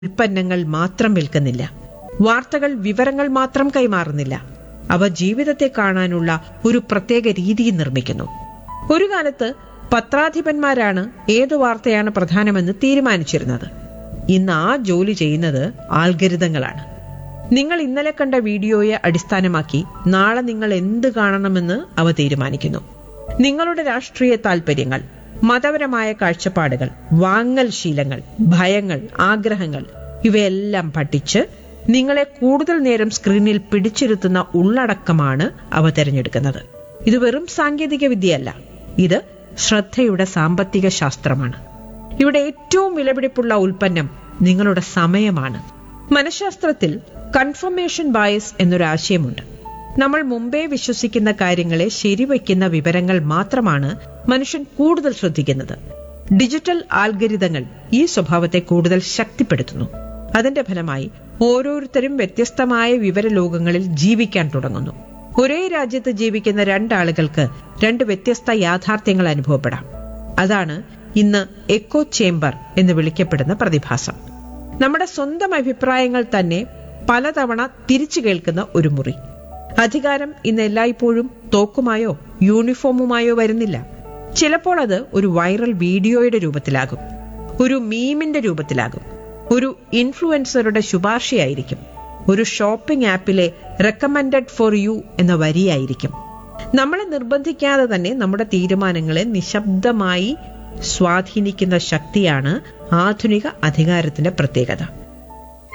ഉൽപ്പന്നങ്ങൾ മാത്രം വിൽക്കുന്നില്ല വാർത്തകൾ വിവരങ്ങൾ മാത്രം കൈമാറുന്നില്ല അവ ജീവിതത്തെ കാണാനുള്ള ഒരു പ്രത്യേക രീതി നിർമ്മിക്കുന്നു ഒരു കാലത്ത് പത്രാധിപന്മാരാണ് ഏതു വാർത്തയാണ് പ്രധാനമെന്ന് തീരുമാനിച്ചിരുന്നത് ഇന്ന് ആ ജോലി ചെയ്യുന്നത് ആൽഗരിതങ്ങളാണ് നിങ്ങൾ ഇന്നലെ കണ്ട വീഡിയോയെ അടിസ്ഥാനമാക്കി നാളെ നിങ്ങൾ എന്ത് കാണണമെന്ന് അവ തീരുമാനിക്കുന്നു നിങ്ങളുടെ രാഷ്ട്രീയ താൽപര്യങ്ങൾ മതപരമായ കാഴ്ചപ്പാടുകൾ വാങ്ങൽ ശീലങ്ങൾ ഭയങ്ങൾ ആഗ്രഹങ്ങൾ ഇവയെല്ലാം പഠിച്ച് നിങ്ങളെ കൂടുതൽ നേരം സ്ക്രീനിൽ പിടിച്ചിരുത്തുന്ന ഉള്ളടക്കമാണ് അവ തിരഞ്ഞെടുക്കുന്നത് ഇത് വെറും സാങ്കേതിക വിദ്യയല്ല ഇത് ശ്രദ്ധയുടെ സാമ്പത്തിക ശാസ്ത്രമാണ് ഇവിടെ ഏറ്റവും വിലപിടിപ്പുള്ള ഉൽപ്പന്നം നിങ്ങളുടെ സമയമാണ് മനഃശാസ്ത്രത്തിൽ കൺഫർമേഷൻ ബയസ് എന്നൊരു ആശയമുണ്ട് നമ്മൾ മുമ്പേ വിശ്വസിക്കുന്ന കാര്യങ്ങളെ ശരിവയ്ക്കുന്ന വിവരങ്ങൾ മാത്രമാണ് മനുഷ്യൻ കൂടുതൽ ശ്രദ്ധിക്കുന്നത് ഡിജിറ്റൽ ആൽഗരിതങ്ങൾ ഈ സ്വഭാവത്തെ കൂടുതൽ ശക്തിപ്പെടുത്തുന്നു അതിന്റെ ഫലമായി ഓരോരുത്തരും വ്യത്യസ്തമായ വിവരലോകങ്ങളിൽ ജീവിക്കാൻ തുടങ്ങുന്നു ഒരേ രാജ്യത്ത് ജീവിക്കുന്ന രണ്ടാളുകൾക്ക് രണ്ട് വ്യത്യസ്ത യാഥാർത്ഥ്യങ്ങൾ അനുഭവപ്പെടാം അതാണ് ഇന്ന് എക്കോ ചേംബർ എന്ന് വിളിക്കപ്പെടുന്ന പ്രതിഭാസം നമ്മുടെ സ്വന്തം അഭിപ്രായങ്ങൾ തന്നെ പലതവണ തിരിച്ചു കേൾക്കുന്ന ഒരു മുറി അധികാരം ഇന്ന് എല്ലായ്പ്പോഴും തോക്കുമായോ യൂണിഫോമുമായോ വരുന്നില്ല ചിലപ്പോൾ അത് ഒരു വൈറൽ വീഡിയോയുടെ രൂപത്തിലാകും ഒരു മീമിന്റെ രൂപത്തിലാകും ഒരു ഇൻഫ്ലുവൻസറുടെ ശുപാർശയായിരിക്കും ഒരു ഷോപ്പിംഗ് ആപ്പിലെ റെക്കമെൻഡഡ് ഫോർ യു എന്ന വരിയായിരിക്കും നമ്മളെ നിർബന്ധിക്കാതെ തന്നെ നമ്മുടെ തീരുമാനങ്ങളെ നിശബ്ദമായി സ്വാധീനിക്കുന്ന ശക്തിയാണ് ആധുനിക അധികാരത്തിന്റെ പ്രത്യേകത